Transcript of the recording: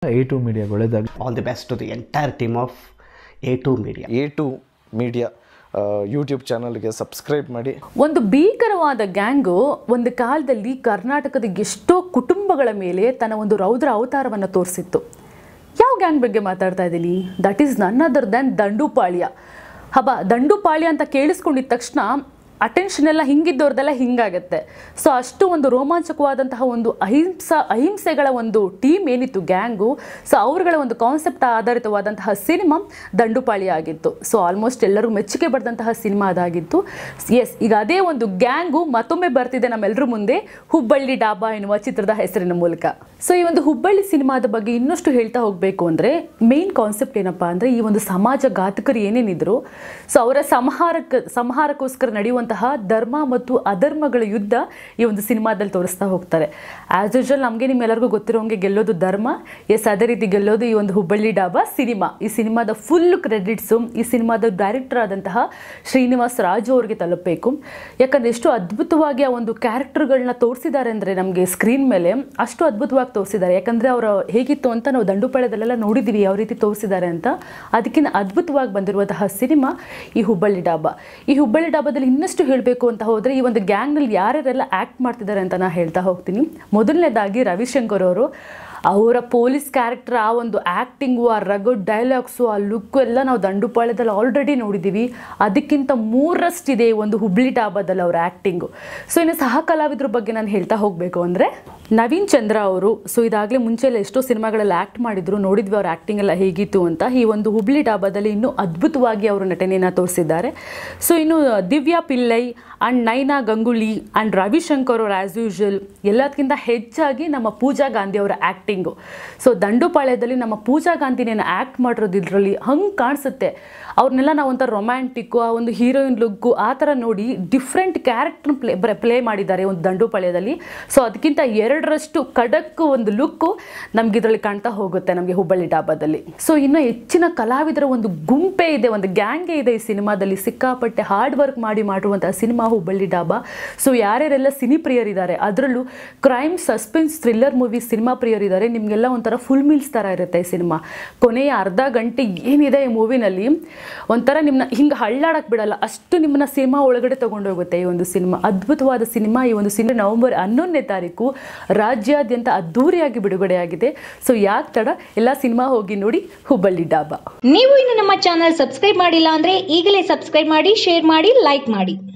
A two media ಒಳ್ಳೆದಾಗಲಿ all the best to the entire team of A two media A two media YouTube ಚಾನಲ್ಗೆ subscribe ಮಾಡಿ ಒಂದು ಭೀಕರವಾದ gang ಒಂದು ಕಾಲದಲ್ಲಿ ಕರ್ನಾಟಕದ ಎಷ್ಟೋ ಕುಟುಂಬಗಳ ಮೇಲೆ ತನ್ನ ಒಂದು ರೌದ್ರ ಅವತಾರವನ್ನು ತೋರಿಸಿತ್ತು ಯಾವ ಗ್ಯಾಂಗ್ ಬಗ್ಗೆ ಮಾತಾಡ್ತಾ ಇದ್ದೀನಿ that is none other than Dandupalya ಹಬ್ಬ ದಂಡುಪಾಳ್ಯ ಅಂತ ಕೇಳಿಸ್ಕೊಂಡಿದ ತಕ್ಷಣ ಅಟೆನ್ಷನ್ ಎಲ್ಲ ಹಿಂಗಿದ್ದವ್ರದೆಲ್ಲ ಹಿಂಗಾಗತ್ತೆ ಸೊ ಅಷ್ಟು ಒಂದು ರೋಮಾಂಚಕವಾದಂತಹ ಒಂದು ಅಹಿಂಸ ಅಹಿಂಸೆಗಳ ಒಂದು ಟೀಮ್ ಏನಿತ್ತು ಗ್ಯಾಂಗು ಸೊ ಅವ್ರಗಳ ಒಂದು ಕಾನ್ಸೆಪ್ಟ್ ಆಧಾರಿತವಾದಂತಹ ಸಿನಿಮಾ ದಂಡುಪಾಳ್ಯ ಆಗಿತ್ತು ಸೊ ಆಲ್ಮೋಸ್ಟ್ ಎಲ್ಲರೂ ಮೆಚ್ಚುಗೆ ಪಡೆದಂತಹ ಸಿನಿಮಾ ಅದಾಗಿತ್ತು ಎಸ್ ಈಗ ಅದೇ ಒಂದು ಗ್ಯಾಂಗು ಮತ್ತೊಮ್ಮೆ ಬರ್ತಿದೆ ನಮ್ಮೆಲ್ಲರ ಮುಂದೆ ಹುಬ್ಬಳ್ಳಿ ಡಾಬಾ ಎನ್ನುವ ಚಿತ್ರದ ಹೆಸರಿನ ಮೂಲಕ ಸೊ ಈ ಒಂದು ಹುಬ್ಬಳ್ಳಿ ಸಿನಿಮಾದ ಬಗ್ಗೆ ಇನ್ನಷ್ಟು ಹೇಳ್ತಾ ಹೋಗಬೇಕು ಅಂದರೆ ಮೇನ್ ಕಾನ್ಸೆಪ್ಟ್ ಏನಪ್ಪಾ ಅಂದರೆ ಈ ಒಂದು ಸಮಾಜ ಘಾತಕರು ಏನೇನಿದ್ರು ಸೊ ಅವರ ಸಂಹಾರಕ್ಕೆ ಸಂಹಾರಕ್ಕೋಸ್ಕರ ನಡೆಯುವಂತಹ ಧರ್ಮ ಮತ್ತು ಅಧರ್ಮಗಳ ಯುದ್ಧ ಈ ಒಂದು ಸಿನಿಮಾದಲ್ಲಿ ತೋರಿಸ್ತಾ ಹೋಗ್ತಾರೆ ಆ್ಯಸ್ ಯೂಶುವಲ್ ನಮಗೆ ನಿಮ್ಮೆಲ್ಲರಿಗೂ ಗೊತ್ತಿರೋಂಗೆ ಗೆಲ್ಲೋದು ಧರ್ಮ ಎಸ್ ಅದೇ ರೀತಿ ಗೆಲ್ಲೋದು ಈ ಒಂದು ಹುಬ್ಬಳ್ಳಿ ಡಾಬಾ ಸಿನಿಮಾ ಈ ಸಿನಿಮಾದ ಫುಲ್ ಕ್ರೆಡಿಟ್ಸು ಈ ಸಿನಿಮಾದ ಡೈರೆಕ್ಟರ್ ಆದಂತಹ ಶ್ರೀನಿವಾಸ್ ರಾಜು ಅವರಿಗೆ ತಲುಪಬೇಕು ಯಾಕಂದ್ರೆ ಎಷ್ಟು ಅದ್ಭುತವಾಗಿ ಆ ಒಂದು ಕ್ಯಾರೆಕ್ಟರ್ಗಳನ್ನ ತೋರಿಸಿದ್ದಾರೆ ಅಂದರೆ ನಮಗೆ ಸ್ಕ್ರೀನ್ ಮೇಲೆ ಅಷ್ಟು ಅದ್ಭುತವಾಗಿ ತೋರಿಸಿದ್ದಾರೆ ಯಾಕಂದರೆ ಅವರು ಹೇಗಿತ್ತು ಅಂತ ನಾವು ದಂಡುಪಾಳ್ಯದಲ್ಲೆಲ್ಲ ನೋಡಿದ್ದೀವಿ ಯಾವ ರೀತಿ ತೋರಿಸಿದ್ದಾರೆ ಅಂತ ಅದಕ್ಕಿಂತ ಅದ್ಭುತವಾಗಿ ಬಂದಿರುವಂತಹ ಸಿನಿಮಾ ಈ ಹುಬ್ಬಳ್ಳಿ ಡಾಬಾ ಈ ಹುಬ್ಬಳ್ಳಿ ಡಾಬಾದಲ್ಲಿ ಇನ್ನಷ್ಟು ಹೇಳಬೇಕು ಅಂತ ಹೋದರೆ ಈ ಒಂದು ಗ್ಯಾಂಗ್ನಲ್ಲಿ ಯಾರ್ಯಾರೆಲ್ಲ ಆ್ಯಕ್ಟ್ ಮಾಡ್ತಿದ್ದಾರೆ ಅಂತ ನಾನು ಹೇಳ್ತಾ ಹೋಗ್ತೀನಿ ಮೊದಲನೇದಾಗಿ ರವಿಶಂಕರ್ ಅವರು ಅವರ ಪೊಲೀಸ್ ಕ್ಯಾರೆಕ್ಟರ್ ಆ ಒಂದು ಆ್ಯಕ್ಟಿಂಗು ಆ ರಗಡ್ ಡೈಲಾಗ್ಸು ಆ ಲುಕ್ಕು ಎಲ್ಲ ನಾವು ದಂಡುಪಾಳ್ಯದಲ್ಲಿ ಆಲ್ರೆಡಿ ನೋಡಿದ್ದೀವಿ ಅದಕ್ಕಿಂತ ಮೂರಷ್ಟಿದೆ ಈ ಒಂದು ಹುಬ್ಳಿ ಡಾಬಾದಲ್ಲಿ ಅವರ ಆ್ಯಕ್ಟಿಂಗು ಸೊ ಇನ್ನು ಸಹ ಕಲಾವಿದ್ರ ಬಗ್ಗೆ ನಾನು ಹೇಳ್ತಾ ಹೋಗಬೇಕು ಅಂದರೆ ನವೀನ್ ಚಂದ್ರ ಅವರು ಸೊ ಇದಾಗಲೇ ಮುಂಚೆ ಎಲ್ಲ ಎಷ್ಟೋ ಸಿನಿಮಾಗಳಲ್ಲಿ ಆ್ಯಕ್ಟ್ ಮಾಡಿದ್ರು ನೋಡಿದ್ವಿ ಅವ್ರ ಆ್ಯಕ್ಟಿಂಗ್ ಎಲ್ಲ ಹೇಗಿತ್ತು ಅಂತ ಈ ಒಂದು ಹುಬ್ಳಿ ಡಾಬಾದಲ್ಲಿ ಇನ್ನೂ ಅದ್ಭುತವಾಗಿ ಅವರು ನಟನೆಯನ್ನು ತೋರಿಸಿದ್ದಾರೆ ಸೊ ಇನ್ನು ದಿವ್ಯಾ ಪಿಲ್ಲೈ ಆ್ಯಂಡ್ ನೈನಾ ಗಂಗುಲಿ ಆ್ಯಂಡ್ ರವಿಶಂಕರ್ ಅವರು ಆ್ಯಸ್ ಯೂಶುವಲ್ ಎಲ್ಲದಕ್ಕಿಂತ ಹೆಚ್ಚಾಗಿ ನಮ್ಮ ಪೂಜಾ ಗಾಂಧಿ ಅವರ ಆ್ಯಕ್ಟಿಂಗು ಸೊ ದಂಡುಪಾಳ್ಯದಲ್ಲಿ ನಮ್ಮ ಪೂಜಾ ಗಾಂಧಿನೇನು ಆ್ಯಕ್ಟ್ ಮಾಡಿರೋದು ಇದರಲ್ಲಿ ಹಂಗೆ ಕಾಣಿಸುತ್ತೆ ಅವ್ರನ್ನೆಲ್ಲ ನಾವು ಒಂಥರ ರೊಮ್ಯಾಂಟಿಕ್ಕು ಆ ಒಂದು ಹೀರೋಯಿನ್ ಲುಕ್ಕು ಆ ಥರ ನೋಡಿ ಡಿಫ್ರೆಂಟ್ ಕ್ಯಾರೆಕ್ಟರ್ ಪ್ಲೇ ಪ್ಲೇ ಮಾಡಿದ್ದಾರೆ ಒಂದು ದಂಡುಪಾಳ್ಯದಲ್ಲಿ ಸೊ ಅದಕ್ಕಿಂತ ಎರಡರಷ್ಟು ಖಡಕ್ ಒಂದು ಲುಕ್ಕು ನಮ್ಗೆ ಇದರಲ್ಲಿ ಕಾಣ್ತಾ ಹೋಗುತ್ತೆ ನಮಗೆ ಹುಬ್ಬಳ್ಳಿ ಡಾಬಾದಲ್ಲಿ ಸೊ ಇನ್ನು ಹೆಚ್ಚಿನ ಕಲಾವಿದರ ಒಂದು ಗುಂಪೇ ಇದೆ ಒಂದು ಗ್ಯಾಂಗೇ ಇದೆ ಈ ಸಿನಿಮಾದಲ್ಲಿ ಸಿಕ್ಕಾಪಟ್ಟೆ ಹಾರ್ಡ್ ವರ್ಕ್ ಮಾಡಿ ಮಾಡಿರುವಂತಹ ಸಿನಿಮಾ ಹುಬ್ಬಳ್ಳಿ ಡಾಬಾ ಸೊ ಯಾರ್ಯಾರೆಲ್ಲ ಸಿನಿ ಪ್ರಿಯರಿದ್ದಾರೆ ಅದರಲ್ಲೂ crime suspense thriller movie cinema ಪ್ರಿಯರಿದ್ದಾರೆ ನಿಮಗೆಲ್ಲ ಒಂಥರ ಫುಲ್ ಮೀಲ್ಸ್ ಥರ ಇರುತ್ತೆ ಈ ಸಿನಿಮಾ ಕೊನೆಯ ಅರ್ಧ ಗಂಟೆ ಏನಿದೆ ಈ ಮೂವಿನಲ್ಲಿ ಒಂಥರ ನಿಮ್ಮನ್ನ ಹಿಂಗೆ ಹಳ್ಳಾಡಕ್ಕೆ ಬಿಡಲ್ಲ ಅಷ್ಟು ನಿಮ್ಮನ್ನ ಸಿನಿಮಾ ಒಳಗಡೆ ತಗೊಂಡೋಗುತ್ತೆ ಈ ಒಂದು ಸಿನಿಮಾ ಅದ್ಭುತವಾದ ಸಿನಿಮಾ ಈ ಒಂದು ಸಿನಿಮಾ ನವೆಂಬರ್ ಹನ್ನೊಂದನೇ ತಾರೀಕು ರಾಜ್ಯಾದ್ಯಂತ ಅದ್ದೂರಿಯಾಗಿ ಬಿಡುಗಡೆಯಾಗಿದೆ ಸೊ ಯಾಕೆ ತಡ ಎಲ್ಲ ಸಿನಿಮಾ ಹೋಗಿ ನೋಡಿ ಹುಬ್ಬಳ್ಳಿ ಡಾಬಾ ನೀವು ಇನ್ನು ನಮ್ಮ ಚಾನಲ್ ಸಬ್ಸ್ಕ್ರೈಬ್ ಮಾಡಿಲ್ಲ ಅಂದ್ರೆ ಈಗಲೇ ಸಬ್ಸ್ಕ್ರೈಬ್ ಮಾಡಿ ಶೇರ್ ಮಾಡಿ ಲೈಕ್ ಮಾಡಿ